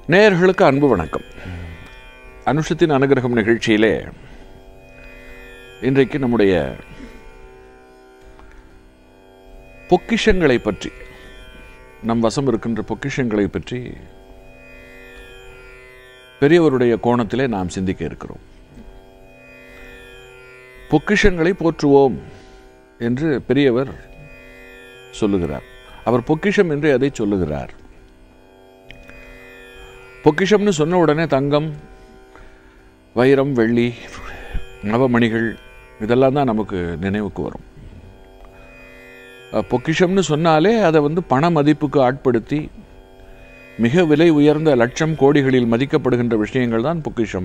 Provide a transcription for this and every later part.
நேயர்களுக்கு அன்பு வணக்கம் அனுஷத்தின் அனுகிரகம் நிகழ்ச்சியிலே இன்றைக்கு நம்முடைய பொக்கிஷங்களை பற்றி நம் வசம் இருக்கின்ற பொக்கிஷங்களை பற்றி பெரியவருடைய கோணத்திலே நாம் சிந்திக்க இருக்கிறோம் பொக்கிஷங்களை போற்றுவோம் என்று பெரியவர் சொல்லுகிறார் அவர் பொக்கிஷம் என்று அதை சொல்லுகிறார் பொக்கிஷம்னு சொன்ன உடனே தங்கம் வைரம் வெள்ளி நவமணிகள் இதெல்லாம் தான் நமக்கு நினைவுக்கு வரும் அஹ், பொக்கிஷம்னு சொன்னாலே அதை வந்து பண மதிப்புக்கு ஆட்படுத்தி மிக விலை உயர்ந்த லட்சம் கோடிகளில் மதிக்கப்படுகின்ற விஷயங்கள் தான் பொக்கிஷம்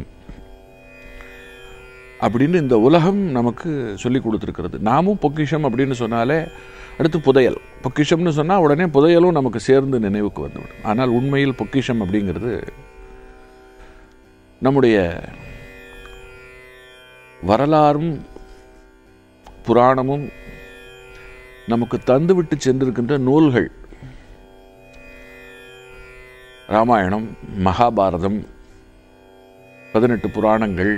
அப்படின்னு இந்த உலகம் நமக்கு சொல்லி கொடுத்துருக்கிறது நாமும் பொக்கிஷம் அப்படின்னு சொன்னாலே அடுத்து புதையல் பொக்கிஷம்னு சொன்னால் உடனே புதையலும் நமக்கு சேர்ந்து நினைவுக்கு வந்துவிடும் ஆனால் உண்மையில் பொக்கிஷம் அப்படிங்கிறது நம்முடைய வரலாறும் புராணமும் நமக்கு தந்துவிட்டு சென்றிருக்கின்ற நூல்கள் ராமாயணம் மகாபாரதம் பதினெட்டு புராணங்கள்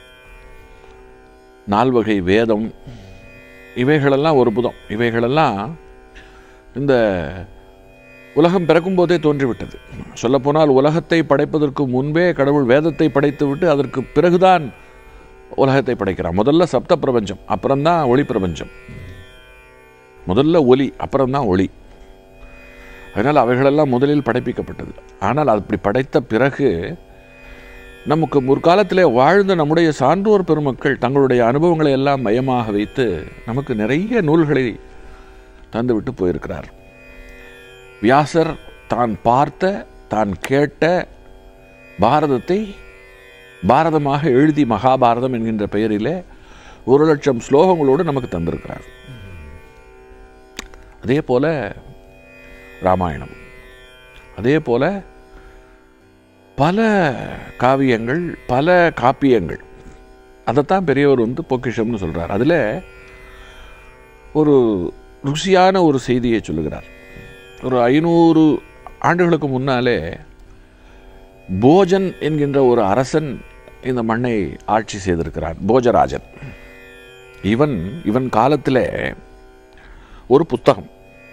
நால்வகை வேதம் இவைகளெல்லாம் ஒரு புதம் இவைகளெல்லாம் இந்த உலகம் பிறக்கும் போதே தோன்றிவிட்டது சொல்லப்போனால் உலகத்தை படைப்பதற்கு முன்பே கடவுள் வேதத்தை படைத்துவிட்டு அதற்கு பிறகுதான் உலகத்தை படைக்கிறான் முதல்ல சப்த பிரபஞ்சம் அப்புறம்தான் ஒளி பிரபஞ்சம் முதல்ல ஒலி அப்புறம்தான் ஒளி அதனால் அவைகளெல்லாம் முதலில் படைப்பிக்கப்பட்டது ஆனால் அப்படி படைத்த பிறகு நமக்கு முற்காலத்திலே வாழ்ந்த நம்முடைய சான்றோர் பெருமக்கள் தங்களுடைய அனுபவங்களை எல்லாம் மையமாக வைத்து நமக்கு நிறைய நூல்களை தந்துவிட்டு போயிருக்கிறார் வியாசர் தான் பார்த்த தான் கேட்ட பாரதத்தை பாரதமாக எழுதி மகாபாரதம் என்கின்ற பெயரிலே ஒரு லட்சம் ஸ்லோகங்களோடு நமக்கு தந்திருக்கிறார் அதே போல ராமாயணம் அதே போல பல காவியங்கள் பல காப்பியங்கள் அதைத்தான் பெரியவர் வந்து பொக்கிஷம்னு சொல்றார் அதில் ஒரு ருசியான ஒரு செய்தியை சொல்லுகிறார் ஒரு ஐநூறு ஆண்டுகளுக்கு முன்னாலே போஜன் என்கின்ற ஒரு அரசன் இந்த மண்ணை ஆட்சி செய்திருக்கிறான் போஜராஜன் இவன் இவன் காலத்தில் ஒரு புத்தகம்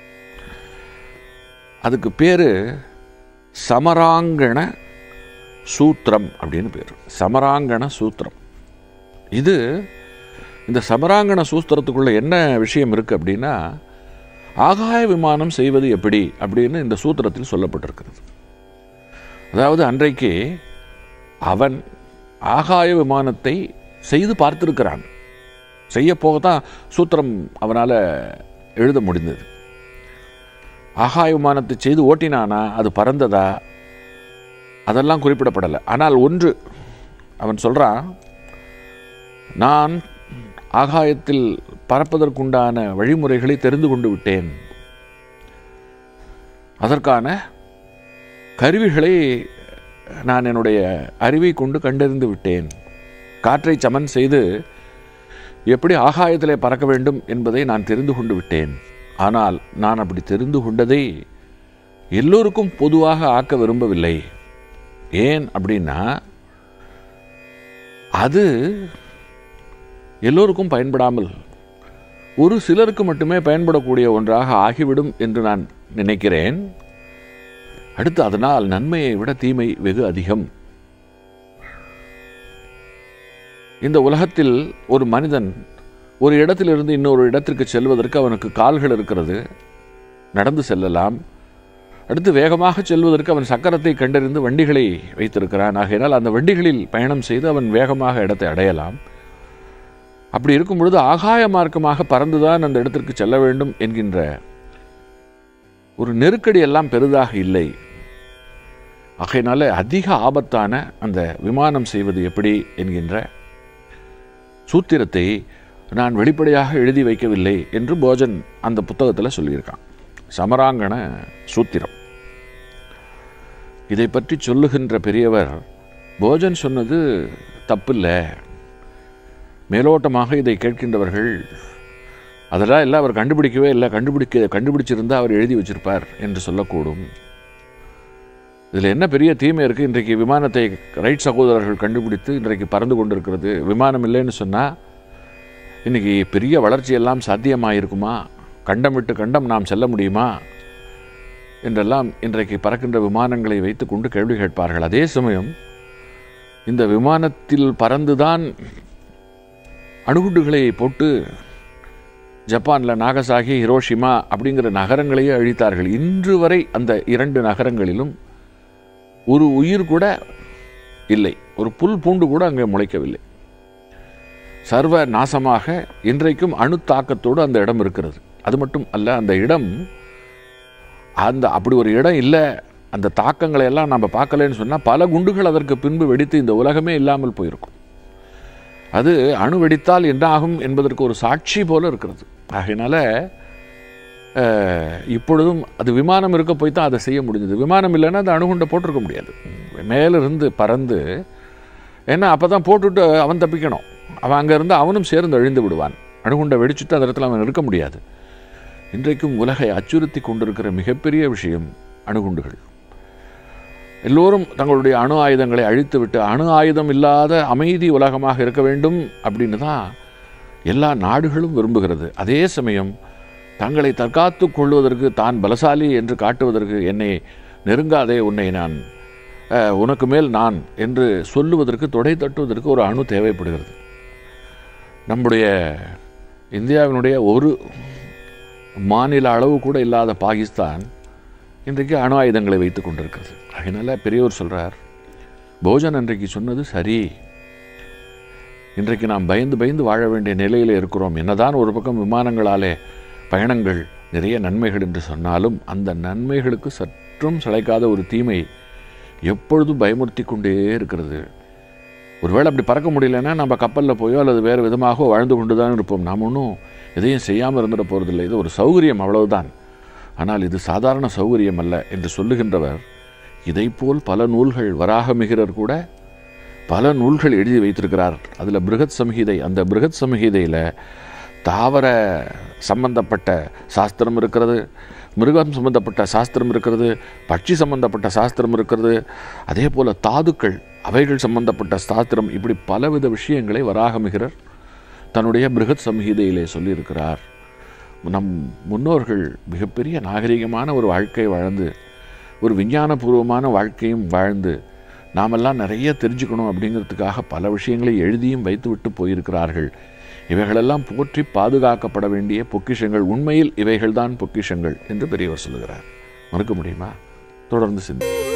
அதுக்கு பேரு சமராங்கண சூத்திரம் அப்படின்னு பேர் சமராங்கண சூத்திரம் இது இந்த சமராங்கண சூத்திரத்துக்குள்ள என்ன விஷயம் இருக்கு அப்படின்னா ஆகாய விமானம் செய்வது எப்படி அப்படின்னு இந்த சூத்திரத்தில் சொல்லப்பட்டிருக்கிறது அதாவது அன்றைக்கு அவன் ஆகாய விமானத்தை செய்து பார்த்திருக்கிறான் செய்ய போகத்தான் சூத்திரம் அவனால் எழுத முடிந்தது ஆகாய விமானத்தை செய்து ஓட்டினானா அது பறந்ததா அதெல்லாம் குறிப்பிடப்படலை ஆனால் ஒன்று அவன் சொல்கிறான் நான் ஆகாயத்தில் பறப்பதற்குண்டான வழிமுறைகளை தெரிந்து கொண்டு விட்டேன் அதற்கான கருவிகளை நான் என்னுடைய அறிவை கொண்டு கண்டறிந்து விட்டேன் காற்றை சமன் செய்து எப்படி ஆகாயத்திலே பறக்க வேண்டும் என்பதை நான் தெரிந்து கொண்டு விட்டேன் ஆனால் நான் அப்படி தெரிந்து கொண்டதை எல்லோருக்கும் பொதுவாக ஆக்க விரும்பவில்லை ஏன் அப்படின்னா அது எல்லோருக்கும் பயன்படாமல் ஒரு சிலருக்கு மட்டுமே பயன்படக்கூடிய ஒன்றாக ஆகிவிடும் என்று நான் நினைக்கிறேன் அடுத்து அதனால் நன்மையை விட தீமை வெகு அதிகம் இந்த உலகத்தில் ஒரு மனிதன் ஒரு இடத்திலிருந்து இன்னொரு இடத்திற்கு செல்வதற்கு அவனுக்கு கால்கள் இருக்கிறது நடந்து செல்லலாம் அடுத்து வேகமாக செல்வதற்கு அவன் சக்கரத்தை கண்டறிந்து வண்டிகளை வைத்திருக்கிறான் ஆகையினால் அந்த வண்டிகளில் பயணம் செய்து அவன் வேகமாக இடத்தை அடையலாம் அப்படி இருக்கும் பொழுது ஆகாய மார்க்கமாக பறந்துதான் அந்த இடத்திற்கு செல்ல வேண்டும் என்கின்ற ஒரு நெருக்கடி எல்லாம் பெரிதாக இல்லை ஆகையினால அதிக ஆபத்தான அந்த விமானம் செய்வது எப்படி என்கின்ற சூத்திரத்தை நான் வெளிப்படையாக எழுதி வைக்கவில்லை என்று போஜன் அந்த புத்தகத்தில் சொல்லியிருக்கான் சமராங்கண சூத்திரம் இதை பற்றி சொல்லுகின்ற பெரியவர் போஜன் சொன்னது தப்பில்லை மேலோட்டமாக இதை கேட்கின்றவர்கள் அதெல்லாம் இல்லை அவர் கண்டுபிடிக்கவே இல்லை கண்டுபிடிக்க கண்டுபிடிச்சிருந்தா அவர் எழுதி வச்சிருப்பார் என்று சொல்லக்கூடும் இதில் என்ன பெரிய தீமை இருக்குது இன்றைக்கு விமானத்தை ரைட் சகோதரர்கள் கண்டுபிடித்து இன்றைக்கு பறந்து கொண்டிருக்கிறது விமானம் இல்லைன்னு சொன்னால் இன்றைக்கி பெரிய வளர்ச்சியெல்லாம் சாத்தியமாயிருக்குமா கண்டம் விட்டு கண்டம் நாம் செல்ல முடியுமா என்றெல்லாம் இன்றைக்கு பறக்கின்ற விமானங்களை வைத்துக்கொண்டு கேள்வி கேட்பார்கள் அதே சமயம் இந்த விமானத்தில் பறந்துதான் அணுகுண்டுகளை போட்டு ஜப்பானில் நாகசாகி ஹிரோஷிமா அப்படிங்கிற நகரங்களையே அழித்தார்கள் இன்று வரை அந்த இரண்டு நகரங்களிலும் ஒரு உயிர் கூட இல்லை ஒரு புல் பூண்டு கூட அங்கே முளைக்கவில்லை சர்வ நாசமாக இன்றைக்கும் அணு தாக்கத்தோடு அந்த இடம் இருக்கிறது அது மட்டும் அல்ல அந்த இடம் அந்த அப்படி ஒரு இடம் இல்லை அந்த தாக்கங்களை எல்லாம் நம்ம பார்க்கலன்னு சொன்னால் பல குண்டுகள் அதற்கு பின்பு வெடித்து இந்த உலகமே இல்லாமல் போயிருக்கும் அது அணு வெடித்தால் என்ன ஆகும் என்பதற்கு ஒரு சாட்சி போல இருக்கிறது ஆகையினால அஹ், இப்பொழுதும் அது விமானம் இருக்க போய் தான் அதை செய்ய முடிஞ்சது விமானம் இல்லைன்னா அந்த அணுகுண்டை போட்டிருக்க முடியாது மேலிருந்து பறந்து ஏன்னா அப்போ தான் போட்டுவிட்டு அவன் தப்பிக்கணும் அவன் அங்கே இருந்து அவனும் சேர்ந்து அழிந்து விடுவான் அணுகுண்டை வெடிச்சுட்டு அந்த இடத்துல அவன் இருக்க முடியாது இன்றைக்கும் உலகை அச்சுறுத்தி கொண்டிருக்கிற மிகப்பெரிய விஷயம் அணுகுண்டுகள் எல்லோரும் தங்களுடைய அணு ஆயுதங்களை அழித்துவிட்டு அணு ஆயுதம் இல்லாத அமைதி உலகமாக இருக்க வேண்டும் அப்படின்னு தான் எல்லா நாடுகளும் விரும்புகிறது அதே சமயம் தங்களை தற்காத்து கொள்வதற்கு தான் பலசாலி என்று காட்டுவதற்கு என்னை நெருங்காதே உன்னை நான் அஹ், உனக்கு மேல் நான் என்று சொல்லுவதற்கு தொடை தட்டுவதற்கு ஒரு அணு தேவைப்படுகிறது நம்முடைய இந்தியாவினுடைய ஒரு மாநில அளவு கூட இல்லாத பாகிஸ்தான் இன்றைக்கு அணு ஆயுதங்களை வைத்து கொண்டிருக்கிறது அதனால பெரியவர் சொல்றார் போஜன் அன்றைக்கு சொன்னது சரி இன்றைக்கு நாம் பயந்து பயந்து வாழ வேண்டிய நிலையில் இருக்கிறோம் என்னதான் ஒரு பக்கம் விமானங்களாலே பயணங்கள் நிறைய நன்மைகள் என்று சொன்னாலும் அந்த நன்மைகளுக்கு சற்றும் சளைக்காத ஒரு தீமை எப்பொழுதும் பயமுறுத்தி கொண்டே இருக்கிறது ஒருவேளை அப்படி பறக்க முடியலன்னா நம்ம கப்பலில் போயோ அல்லது வேறு விதமாக வாழ்ந்து கொண்டு தான் இருப்போம் நாம் ஒன்றும் எதையும் செய்யாமல் இருந்துட போகிறதில்லை இது ஒரு சௌகரியம் அவ்வளவுதான் ஆனால் இது சாதாரண சௌகரியம் அல்ல என்று சொல்லுகின்றவர் இதைப்போல் பல நூல்கள் வராகமிகிறர் கூட பல நூல்கள் எழுதி வைத்திருக்கிறார் அதில் பிருகத் சம்ஹிதை அந்த பிருகத் சம்ஹிதையில் தாவர சம்பந்தப்பட்ட சாஸ்திரம் இருக்கிறது மிருகம் சம்பந்தப்பட்ட சாஸ்திரம் இருக்கிறது பட்சி சம்பந்தப்பட்ட சாஸ்திரம் இருக்கிறது அதே போல் தாதுக்கள் அவைகள் சம்பந்தப்பட்ட சாஸ்திரம் இப்படி பலவித விஷயங்களை வராகமிகிறர் தன்னுடைய பிருகத் சம்ஹிதையிலே சொல்லியிருக்கிறார் நம் முன்னோர்கள் மிகப்பெரிய நாகரிகமான ஒரு வாழ்க்கை வாழ்ந்து ஒரு விஞ்ஞானபூர்வமான வாழ்க்கையும் வாழ்ந்து நாமெல்லாம் நிறைய தெரிஞ்சுக்கணும் அப்படிங்கிறதுக்காக பல விஷயங்களை எழுதியும் வைத்துவிட்டு போயிருக்கிறார்கள் இவைகளெல்லாம் போற்றி பாதுகாக்கப்பட வேண்டிய பொக்கிஷங்கள் உண்மையில் இவைகள்தான் பொக்கிஷங்கள் என்று பெரியவர் சொல்லுகிறார் மறுக்க முடியுமா தொடர்ந்து சிந்தி